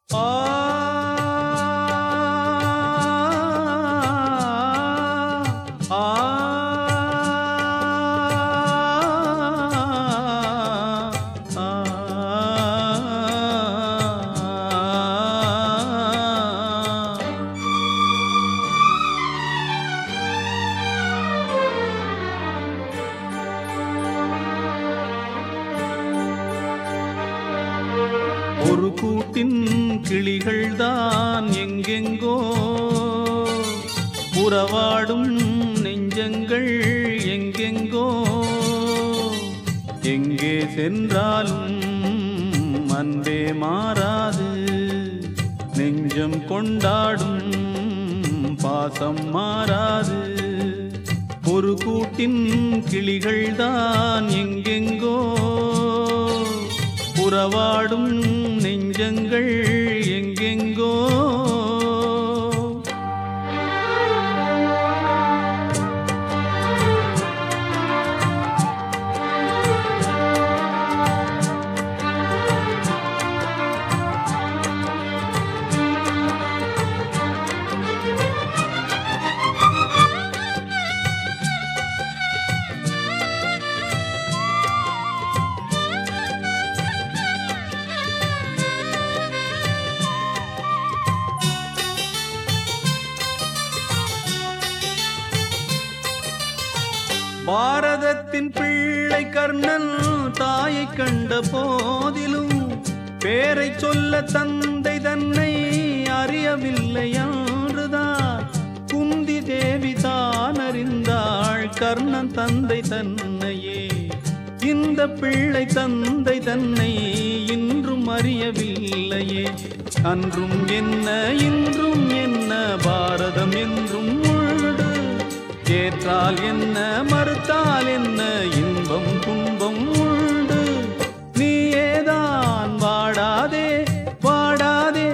ஒரு கூட்டின் கிளிகள்தான் எங்கெங்கோ உறவாடும் நெஞ்சங்கள் எங்கெங்கோ எங்கே சென்றாலும் அன்பே மாறாது நெஞ்சம் கொண்டாடும் பாசம் மாறாது ஒரு கூட்டின் கிளிகள்தான் எங்கெங்கோ உறவாடும் நெஞ்சங்கள் எங்கெங்கோ பாரதத்தின் பிள்ளை கர்ணன் தாயை கண்ட போதிலும் பேரை சொல்ல தந்தை தன்னை அறியவில்லை என்றுதான் குந்தி தேவி தான் அறிந்தாள் கர்ணன் தந்தை தன்னையே இந்த பிள்ளை தந்தை தன்னை இன்றும் அறியவில்லையே அன்றும் என்ன இன்றும் என்ன பாரதம் என்றும் உண்டு ஏற்றால் என்ன மறுத்தால் என்ன இன்பம் துன்பம் உண்டு நீயேதான் வாடாதே வாடாதே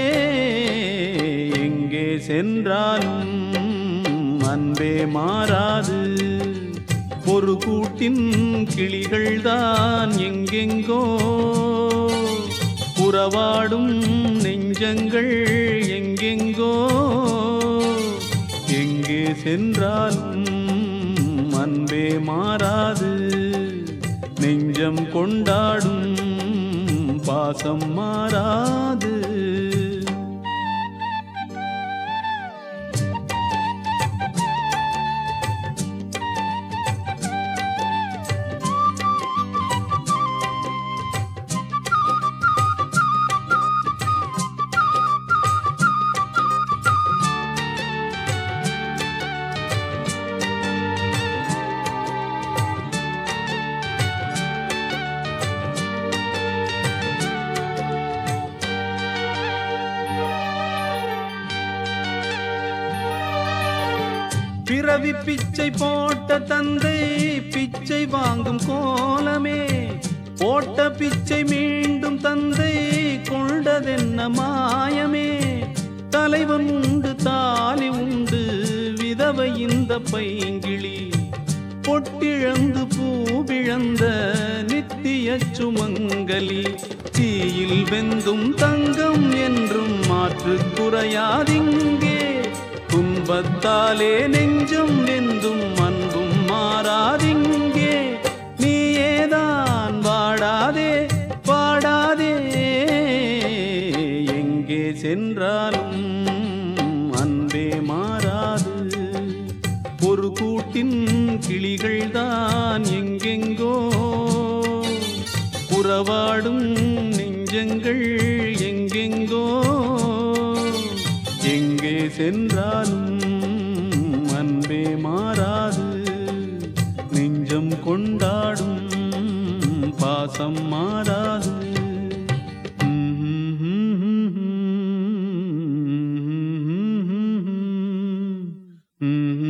எங்கே சென்றாலும் அன்பே மாறாது ஒரு கூட்டின் கிளிகள்தான் எங்கெங்கோ உறவாடும் நெஞ்சங்கள் எங்கெங்கோ எங்கே சென்றாலும் அன்பே மாறாது நெஞ்சம் கொண்டாடும் பாசம் மாறாது பிறவி பிச்சை போட்ட தந்தை பிச்சை வாங்கும் கோலமே போட்ட பிச்சை மீண்டும் தந்தை கொண்டதென்ன மாயமே தலைவன் உண்டு தாலி உண்டு விதவை இந்த பைங்கிளி பொட்டிழந்து பூவிழந்த நித்திய சுமங்கலி தீயில் வெந்தும் தங்கம் என்றும் மாற்று குறையாதிங்கே துன்பத்தாலே நெஞ்சம் வெந்தும் அன்பும் மாறாதிங்கே நீயேதான் வாடாதே வாடாதே எங்கே சென்றாலும் அன்பே மாறாது ஒரு கூட்டின் கிளிகள்தான் எங்கெங்கோ உறவாடும் நெஞ்சங்கள் எங்கெங்கோ எங்கே சென்றாலும் அன்பே மாறாது நெஞ்சம் கொண்டாடும் பாசம் மாறாது Mm-hmm.